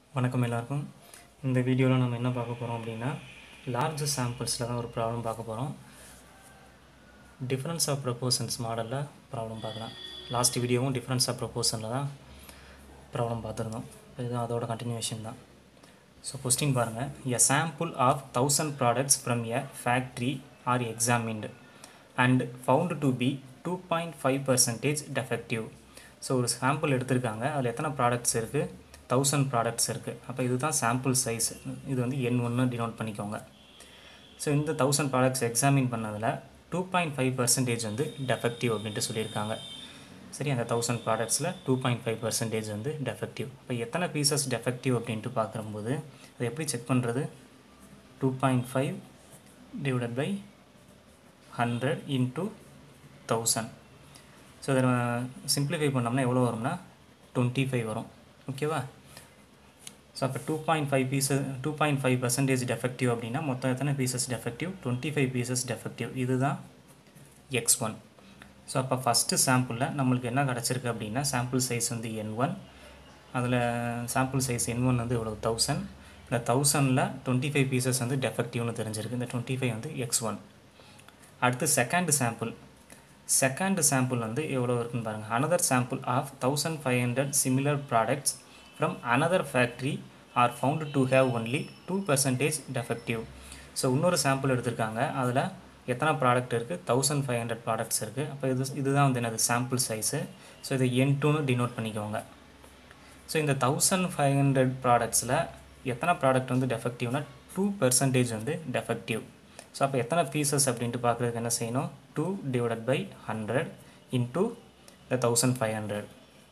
வணக்கம் எல்லாருக்கும் இந்த வீடியோவில் நம்ம என்ன பார்க்க போகிறோம் அப்படின்னா லார்ஜ் சாம்பிள்ஸில் தான் ஒரு ப்ராப்ளம் பார்க்க போகிறோம் டிஃப்ரென்ஸ் ஆஃப் ப்ரொபோசன்ஸ் மாடலில் ப்ராப்ளம் பார்க்கலாம் லாஸ்ட் வீடியோவும் டிஃப்ரென்ஸ் ஆஃப் ப்ரொபோசனில் தான் ப்ராப்ளம் பார்த்துருந்தோம் இது அதோட கண்டினியூஷன் தான் ஸோ கொஸ்டின் பாருங்கள் a sample of thousand products from a factory are examined and found to B two point five percentage defective so ஒரு சாம்பிள் எடுத்திருக்காங்க அதில் எத்தனை ப்ராடக்ட்ஸ் இருக்குது தௌசண்ட் ப்ராடக்ட்ஸ் இருக்குது அப்போ இதுதான் சாம்பிள் சைஸ் இது வந்து என் ஒன்று டினோட் பண்ணிக்கோங்க ஸோ இந்த தௌசண்ட் ப்ராடக்ட்ஸ் எக்ஸாமின் பண்ணதில் டூ பாயிண்ட் ஃபைவ் பர்சன்டேஜ் வந்து டெஃபெக்டிவ் அப்படின்ட்டு சொல்லியிருக்காங்க சரி அந்த தௌசண்ட் ப்ராடக்ட்ஸில் டூ பாயிண்ட் ஃபைவ் பர்சன்டேஜ் வந்து டெஃபெக்டிவ் இப்போ எத்தனை பீசஸ் டெஃபெக்டிவ் அப்படின்ட்டு பார்க்கும்போது அதை எப்படி செக் பண்ணுறது two point five divided by hundred into thousand so இதை சிம்பிளிஃபை பண்ணோம்னா எவ்வளோ வரும்னா டுவெண்ட்டி ஃபைவ் வரும் ஓகேவா ஸோ அப்போ two point five pieces two point five percentage defective அப்படின்னா மொத்தம் எத்தனை pieces defective twenty five pieces defective இதுதான் எக்ஸ் ஒன் ஸோ அப்போ ஃபஸ்ட்டு சாம்பிளில் நம்மளுக்கு என்ன கிடச்சிருக்கு அப்படின்னா சாம்பிள் சைஸ் வந்து என் ஒன் அதில் சாம்பிள் சைஸ் என் ஒன் வந்து இவ்வளோ தௌசண்ட் இந்த தௌசண்டில் டுவெண்ட்டி ஃபைவ் பீசஸ் வந்து டெஃபெக்டிவ்னு தெரிஞ்சிருக்கு இந்த டுவெண்ட்டி ஃபைவ் வந்து எக்ஸ் ஒன் அடுத்து செகண்ட் சாம்பிள் செகண்ட் சாம்பிள் வந்து எவ்வளோ இருக்குன்னு பாருங்கள் another sample of thousand five hundred similar products from another factory are found to have only two percentage defective so இன்னொரு சாம்பிள் எடுத்திருக்காங்க அதில் எத்தனை ப்ராடக்ட் இருக்குது தௌசண்ட் ஃபைவ் ஹண்ட்ரட் ப்ராடக்ட்ஸ் இருக்குது அப்போ இது இதுதான் வந்து என்னது சாம்பிள் சைஸு ஸோ இதை என் டூன்னு டினோட் பண்ணிக்கோங்க ஸோ இந்த தௌசண்ட் ஃபைவ் ஹண்ட்ரட் ப்ராடக்ட்ஸில் எத்தனை ப்ராடக்ட் வந்து டெஃபெக்டிவ்னா டூ பெர்சன்டேஜ் வந்து டெஃபெக்டிவ் ஸோ அப்போ எத்தனை பீசஸ் அப்படின்ட்டு பார்க்குறதுக்கு என்ன செய்யணும் two divided by hundred into இந்த தௌசண்ட் ஃபைவ் ஹண்ட்ரட்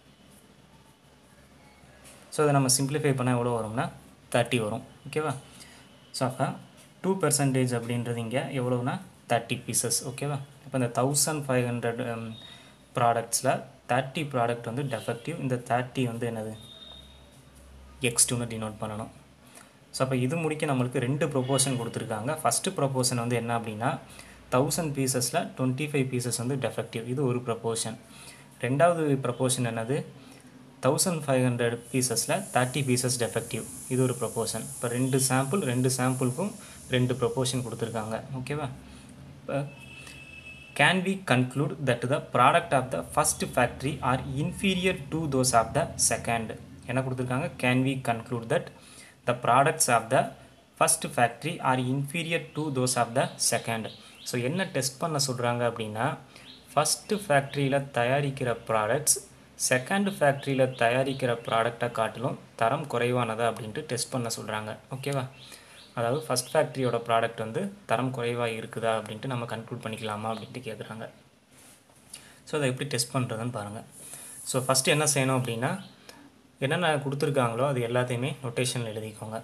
ஸோ இதை நம்ம சிம்பிளிஃபை பண்ணால் எவ்வளோ வரும்னா தேர்ட்டி வரும் ஓகேவா ஸோ அப்போ டூ பெர்சன்டேஜ் அப்படின்றது இங்கே எவ்வளோனா தேர்ட்டி பீசஸ் ஓகேவா இப்போ இந்த தௌசண்ட் ஃபைவ் ஹண்ட்ரட் ப்ராடக்ட்ஸில் தேர்ட்டி ப்ராடக்ட் வந்து டெஃபெக்டிவ் இந்த தேர்ட்டி வந்து என்னது எக்ஸ் டூன்னு டினோட் பண்ணணும் ஸோ அப்போ இது முடிக்க நம்மளுக்கு ரெண்டு ப்ரொப்போஷன் கொடுத்துருக்காங்க ஃபஸ்ட்டு ப்ரொப்போஷன் வந்து என்ன அப்படின்னா தௌசண்ட் பீசஸில் டுவெண்ட்டி ஃபைவ் பீசஸ் வந்து டெஃபெக்டிவ் இது ஒரு ப்ரப்போர்ஷன் ரெண்டாவது ப்ரப்போர்ஷன் என்னது தௌசண்ட் ஃபைவ் ஹண்ட்ரட் பீசஸில் தேர்ட்டி பீசஸ் டெஃபெக்டிவ் இது ஒரு ப்ரப்போர்ஷன் இப்போ ரெண்டு சாம்பிள் ரெண்டு சாம்பிளுக்கும் ரெண்டு ப்ரப்போர்ஷன் கொடுத்துருக்காங்க ஓகேவா இப்போ can we conclude that the product of the first factory are inferior to those of the second என்ன கொடுத்துருக்காங்க can we conclude that the products of the first factory are inferior to those of the second so என்ன test பண்ண சொல்கிறாங்க அப்படின்னா first ஃபேக்ட்ரியில் தயாரிக்கிற products second ஃபேக்ட்ரியில் தயாரிக்கிற ப்ராடக்டை காட்டிலும் தரம் குறைவானதா அப்படின்ட்டு டெஸ்ட் பண்ண சொல்கிறாங்க ஓகேவா அதாவது ஃபஸ்ட் ஃபேக்ட்ரியோட ப்ராடக்ட் வந்து தரம் குறைவாக இருக்குதா அப்படின்ட்டு நம்ம கன்க்ளூட் பண்ணிக்கலாமா அப்படின்ட்டு கேட்குறாங்க ஸோ அதை எப்படி டெஸ்ட் பண்ணுறதுன்னு பாருங்கள் ஸோ ஃபஸ்ட்டு என்ன செய்யணும் அப்படின்னா என்னென்ன கொடுத்துருக்காங்களோ அது எல்லாத்தையுமே நொட்டேஷனில் எழுதிக்கோங்க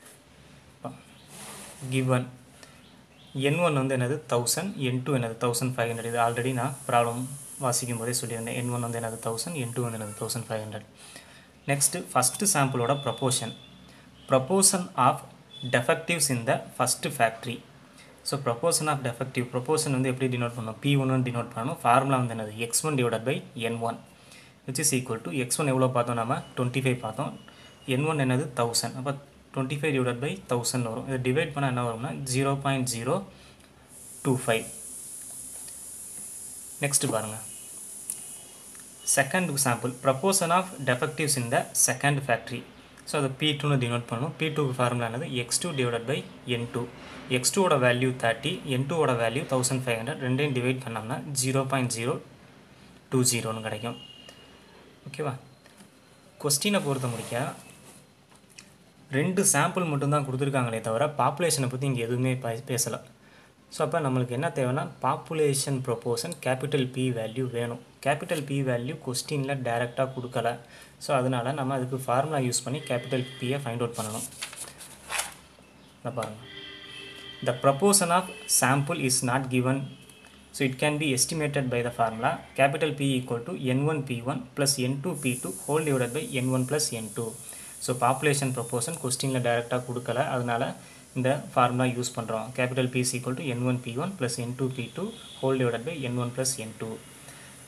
கிவன் என் ஒன் வந்து என்னது தௌசண்ட் என் டூ என்னது தௌசண்ட் ஃபைவ் ஹண்ட்ரட் இது ஆல்ரெடி நான் ப்ராப்ளம் வாசிக்கும் போதே சொல்லியிருந்தேன் என் ஒன் வந்து என்னது தௌசண்ட் என் டூ வந்து என்னது thousand five hundred next first சாம்பிளோட proportion proportion of defectives in the first factory so proportion of defective proportion வந்து எப்படி டினோட் பண்ணணும் பி ஒன்னு டினோட் பண்ணணும் ஃபார்முலா வந்து என்னது X one divide by N one which is equal to X one எவ்வளோ பார்த்தோம் நம்ம டுவெண்ட்டி ஃபைவ் பார்த்தோம் என் ஒன் என்னது தௌசண்ட் அப்போ twenty five divide by thousand வரும் இதை டிவைட் பண்ணால் என்ன வரும்னா zero point zero two five next பாருங்கள் second sample proportion of defectives in the second factory so அதை பி டூன்னு டினோட் பண்ணணும் பி டூக்கு ஃபார்முலா என்னது X two divide by N two X டூவோட வேல்யூ தேர்ட்டி என் டூவோட வேல்யூ தௌசண்ட் ஃபைவ் ஹண்ட்ரட் ரெண்டையும் divide பண்ணோம்னா ஜீரோ பாயிண்ட் ஜீரோ டூ ஜீரோன்னு கிடைக்கும் ஓகேவா கொஸ்டினை பொறுத்த முடிக்க ரெண்டு சாம்பிள் மட்டும்தான் கொடுத்துருக்காங்களே தவிர பாப்புலேஷனை பற்றி இங்கே எதுவுமே பேசலை ஸோ அப்போ நம்மளுக்கு என்ன தேவைன்னா population proportion capital P value வேணும் கேபிட்டல் பி வேல்யூ கொஸ்டினில் டைரெக்டாக கொடுக்கல ஸோ அதனால் நம்ம அதுக்கு ஃபார்முலா யூஸ் பண்ணி கேபிட்டல் பியை ஃபைண்ட் அவுட் பண்ணணும் இதை பாருங்கள் the proportion of sample is not given so it can be estimated by the formula capital P equal to N one P one plus N two P two whole divided by N one plus N two so population proportion கொஸ்டினில் டைரெக்டாக கொடுக்கல அதனால் இந்த formula use பண்ணுறோம் capital P is equal to N one P one plus N two P two whole divided by N one plus N two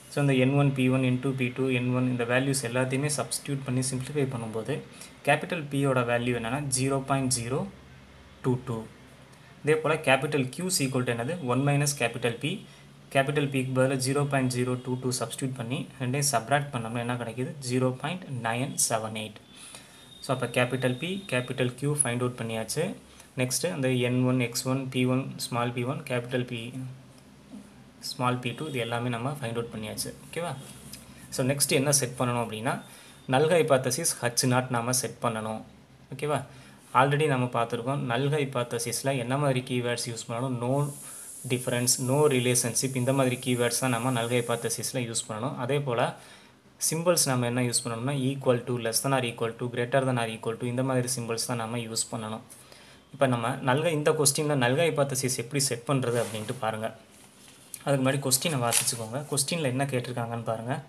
so இந்த N one P one N two P two N one இந்த values எல்லாத்தையுமே substitute பண்ணி simplify பண்ணும்போது capital பியோட value என்னென்னா zero point zero two two இதே போல் capital Q equal to என்னது one minus capital P capital பிக்கு பதில் zero point zero two two substitute பண்ணி ரெண்டையும் சப்ராக்ட் பண்ணோம்னா என்ன கிடைக்கிது zero point nine seven eight so அப்போ capital P capital Q find out பண்ணியாச்சு நெக்ஸ்ட்டு அந்த N one X one P one small P one capital P small P two இது எல்லாமே நம்ம ஃபைண்ட் அவுட் பண்ணியாச்சு ஓகேவா ஸோ நெக்ஸ்ட் என்ன set பண்ணணும் அப்படின்னா நல்க ஹைபாத்தசிஸ் ஹச் நாட் நாம் செட் பண்ணணும் ஓகேவா ஆல்ரெடி நம்ம பார்த்துருக்கோம் நல்க ஹைபாத்தசிஸில் என்ன மாதிரி கீவேர்ட்ஸ் யூஸ் பண்ணணும் நோ டிஃப்ரென்ஸ் நோ ரிலேஷன்ஷிப் இந்த மாதிரி கீவேர்ட்ஸ் தான் நம்ம நல்க ஹைபாத்தசிஸில் யூஸ் பண்ணணும் அதே போல் சிம்பிள்ஸ் நம்ம என்ன யூஸ் பண்ணணும்னா equal to less than or equal to greater than or equal to இந்த மாதிரி சிம்பிள்ஸ் தான் நம்ம யூஸ் பண்ணணும் இப்போ நம்ம நல்க இந்த கொஸ்டினில் நல்க ஹைபாத்தசிஸ் எப்படி செட் பண்ணுறது அப்படின்ட்டு பாருங்கள் அதுக்கு முன்னாடி கொஸ்டினை வாசிச்சுக்கோங்க கொஸ்டினில் என்ன கேட்டிருக்காங்கன்னு பாருங்கள்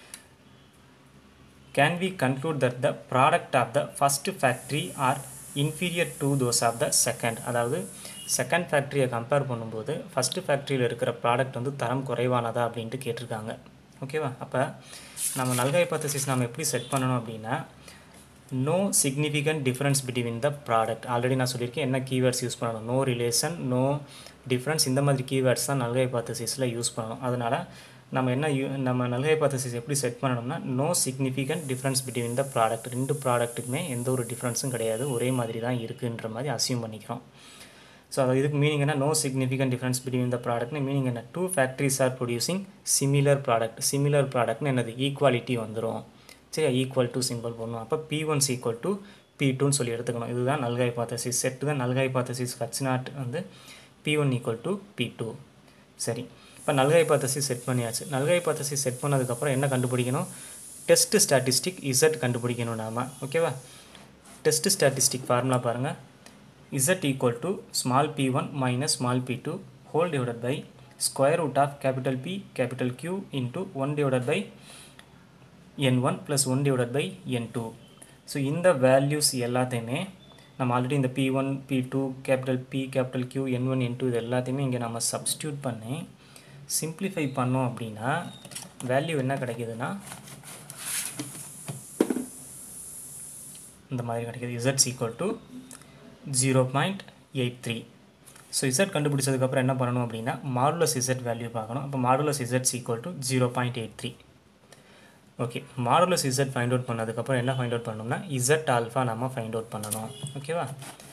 can we conclude that the product of the first factory are inferior to those of the second அதாவது செகண்ட் ஃபேக்ட்ரியை கம்பேர் பண்ணும்போது ஃபஸ்ட்டு ஃபேக்ட்ரியில் இருக்கிற ப்ராடக்ட் வந்து தரம் குறைவானதா அப்படின்ட்டு கேட்டிருக்காங்க ஓகேவா அப்போ நம்ம நல்க ஹைபாத்தசிஸ் நம்ம எப்படி செட் பண்ணணும் அப்படின்னா no significant difference between the product already நான் சொல்லியிருக்கேன் என்ன கீவேர்ட்ஸ் யூஸ் பண்ணணும் நோ ரிலேஷன் நோ டிஃப்ரென்ஸ் இந்த மாதிரி கீவேர்ட்ஸ் தான் நல்க ஹைபாத்தசிஸில் யூஸ் பண்ணணும் அதனால் நம்ம என்ன யூ நம்ம நல்க ஹைபாத்தசிஸ் எப்படி செட் பண்ணணும்னா no significant difference between the product ரெண்டு ப்ராடக்ட்டுக்குமே எந்த ஒரு டிஃப்ரென்ஸும் கிடையாது ஒரே மாதிரி தான் இருக்குன்ற மாதிரி அசியூம் பண்ணிக்கிறோம் ஸோ அது இதுக்கு மீனிங் என்ன no significant difference between the ப்ராடக்ட்னு மீனிங் என்ன two factories are producing similar product similar ப்ராடக்ட்னு என்னது ஈக்குவாலிட்டி வந்துடும் சரி ஈக்குவல் டு சிம்பிள் பண்ணணும் அப்போ P ones equal to P டூன்னு சொல்லி எடுத்துக்கணும் இதுதான் நல்காய் பாத்தசிஸ் செட்டு தான் நல்காய் பாத்தசிஸ் ஹச் நாட் வந்து P one equal to B two சரி இப்போ நல்காய் பாத்தசிஸ் செட் பண்ணியாச்சு நல்காய் பாத்தசிஸ் செட் பண்ணதுக்கப்புறம் என்ன கண்டுபிடிக்கணும் டெஸ்ட் ஸ்டாட்டிஸ்டிக் இசட் கண்டுபிடிக்கணும் நாம ஓகேவா டெஸ்ட் ஸ்டாட்டிஸ்டிக் ஃபார்முலா பாருங்கள் Z equal to small P one minus small P two whole divided by square root of capital P capital Q into one divided by N one plus one divided by N two so இந்த values எல்லாத்தையுமே நம்ம already இந்த P one P two capital P capital Q N one N two இது எல்லாத்தையுமே இங்கே நம்ம substitute பண்ணி simplify பண்ணோம் அப்படின்னா வேல்யூ என்ன கிடைக்குதுன்னா இந்த மாதிரி கிடைக்கிது இசட்ஸ் equal to zero point eight three so Z கண்டுபிடிச்சதுக்கப்புறம் என்ன பண்ணணும் அப்படின்னா மாடுலஸ் இசட் வேல்யூ பார்க்கணும் அப்போ மாடுலஸ் இசட்ஸ் equal to zero point eight three okay modulus Z find out பண்ணதுக்கப்புறம் என்ன ஃபைண்ட் அவுட் பண்ணணும்னா இசட் ஆல்ஃபா நம்ம ஃபைண்ட் அவுட் பண்ணணும் ஓகேவா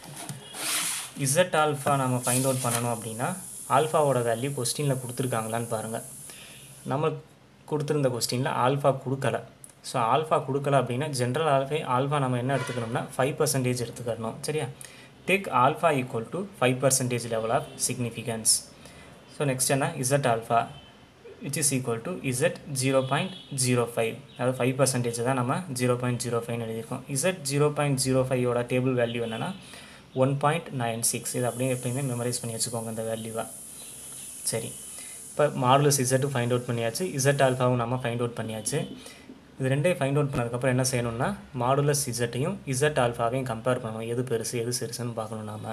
இசட் ஆல்ஃபா நம்ம ஃபைண்ட் அவுட் பண்ணணும் அப்படின்னா ஆல்ஃபாவோட வேல்யூ கொஸ்டினில் கொடுத்துருக்காங்களான்னு பாருங்கள் நம்ம கொடுத்துருந்த கொஸ்டினில் ஆல்ஃபா கொடுக்கல ஸோ ஆல்ஃபா கொடுக்கல அப்படின்னா ஜென்ரல் ஆல்ஃபை ஆல்ஃபா நம்ம என்ன எடுத்துக்கணும்னா ஃபைவ் பர்சன்டேஜ் எடுத்துக்கணும் சரியா take alpha equal to five percentage level of significance so next என்ன Z alpha which is equal to Z zero point zero five அதாவது ஃபைவ் பர்சன்டேஜ் தான் நம்ம ஜீரோ பாயிண்ட் ஜீரோ ஃபைவ்னு எழுதியிருக்கோம் இசட் ஜீரோ பாயிண்ட் ஜீரோ ஃபைவோட table value என்னென்னா one point nine six இது அப்படியே எப்பயுமே மெமரைஸ் பண்ணி வச்சுக்கோங்க இந்த வேல்யூவை சரி இப்போ மாடுலஸ் இசட்டு ஃபைண்ட் அவுட் பண்ணியாச்சு இசட் ஆல்ஃபாவும் நம்ம ஃபைண்ட் அவுட் பண்ணியாச்சு இது ரெண்டையும் ஃபைண்ட் அவுட் பண்ணதுக்கப்புறம் என்ன செய்யணும்னா மாடுலஸ் இசட்டையும் இசட் ஆல்ஃபாவையும் கம்பேர் பண்ணணும் எது பெருசு எது சிறுசுன்னு பார்க்கணும் நாம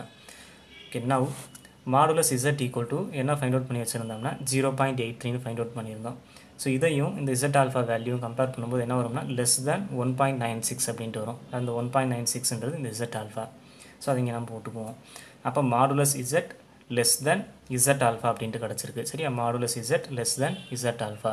okay now modulus Z equal to என்ன ஃபைண்ட் அவுட் பண்ணி வச்சுருந்தோம்னா ஜீரோ பாயிண்ட் எயிட் த்ரீனு ஃபைண்ட் அவுட் பண்ணியிருந்தோம் ஸோ இதையும் இந்த இசட் ஆல்ஃபா வேல்யூவும் கம்பேர் பண்ணும்போது என்ன வரும்னா less than one point nine six அப்படின்ட்டு வரும் அந்த ஒன் பாயிண்ட் நைன் சிக்ஸ்ன்றது இந்த இசட் ஆல்ஃபா ஸோ அதை இங்கே நம்ம போட்டுக்குவோம் அப்போ modulus Z less than Z alpha அப்படின்ட்டு கிடச்சிருக்கு சரியா modulus Z less than Z alpha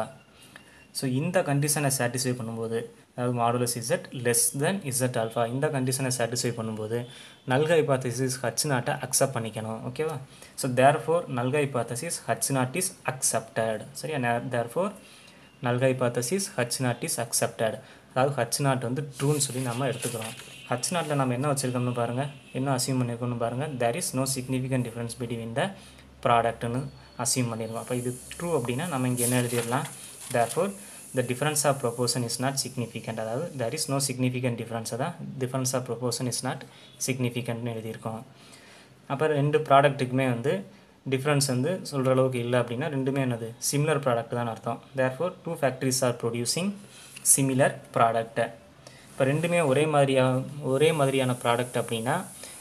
so இந்த கண்டிஷனை சாட்டிஸ்ஃபை பண்ணும்போது அதாவது modulus Z less than Z alpha இந்த கண்டிஷனை சாட்டிஸ்ஃபை பண்ணும்போது நல்க ஹைபாத்தசிஸ் ஹச் நாட்டை அக்செப்ட் பண்ணிக்கணும் ஓகேவா so therefore null hypothesis H naught is accepted சரியா therefore null hypothesis H naught is accepted அதாவது ஹச் நாட் வந்து ட்ரூன்னு சொல்லி நம்ம எடுத்துக்கிறோம் ஹச் நாட்டில் நம்ம என்ன வச்சுருக்கோம்னு பாருங்கள் என்ன அசியூம் பண்ணியிருக்கோம்னு பாருங்கள் there is no significant difference between the ப்ராடக்ட்னு அசியூம் பண்ணியிருக்கோம் அப்போ இது ட்ரூ அப்படின்னா நம்ம இங்கே என்ன எழுதிடலாம் therefore the difference of proportion is not significant அதாவது there is no significant difference அதான் difference of proportion is not significantனு எழுதியிருக்கோம் அப்போ ரெண்டு ப்ராடக்ட்டுக்குமே வந்து டிஃப்ரென்ஸ் வந்து சொல்கிற அளவுக்கு இல்லை அப்படின்னா ரெண்டுமே என்னது சிமிலர் ப்ராடக்ட் தான் அர்த்தம் therefore two factories are producing similar ப்ராடக்ட்டை இப்போ ரெண்டுமே ஒரே மாதிரியாக ஒரே மாதிரியான ப்ராடக்ட் அப்படின்னா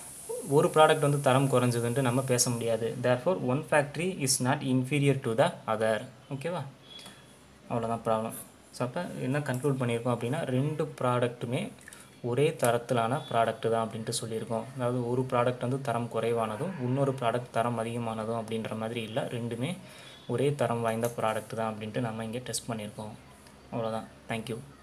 ஒரு ப்ராடக்ட் வந்து தரம் குறைஞ்சதுன்ட்டு நம்ம பேச முடியாது therefore one factory is not inferior to the other ஓகேவா அவ்வளோதான் ப்ராப்ளம் ஸோ அப்போ என்ன கன்க்ளூட் பண்ணியிருக்கோம் அப்படின்னா ரெண்டு ப்ராடக்ட்டுமே ஒரே தரத்திலான ப்ராடக்ட் தான் அப்படின்ட்டு சொல்லியிருக்கோம் அதாவது ஒரு ப்ராடக்ட் வந்து தரம் குறைவானதும் இன்னொரு ப்ராடக்ட் தரம் அதிகமானதும் அப்படின்ற மாதிரி இல்லை ரெண்டுமே ஒரே தரம் வாய்ந்த ப்ராடக்ட் தான் அப்படின்ட்டு நம்ம இங்கே டெஸ்ட் பண்ணியிருக்கோம் அவ்வளோதான் தேங்க்யூ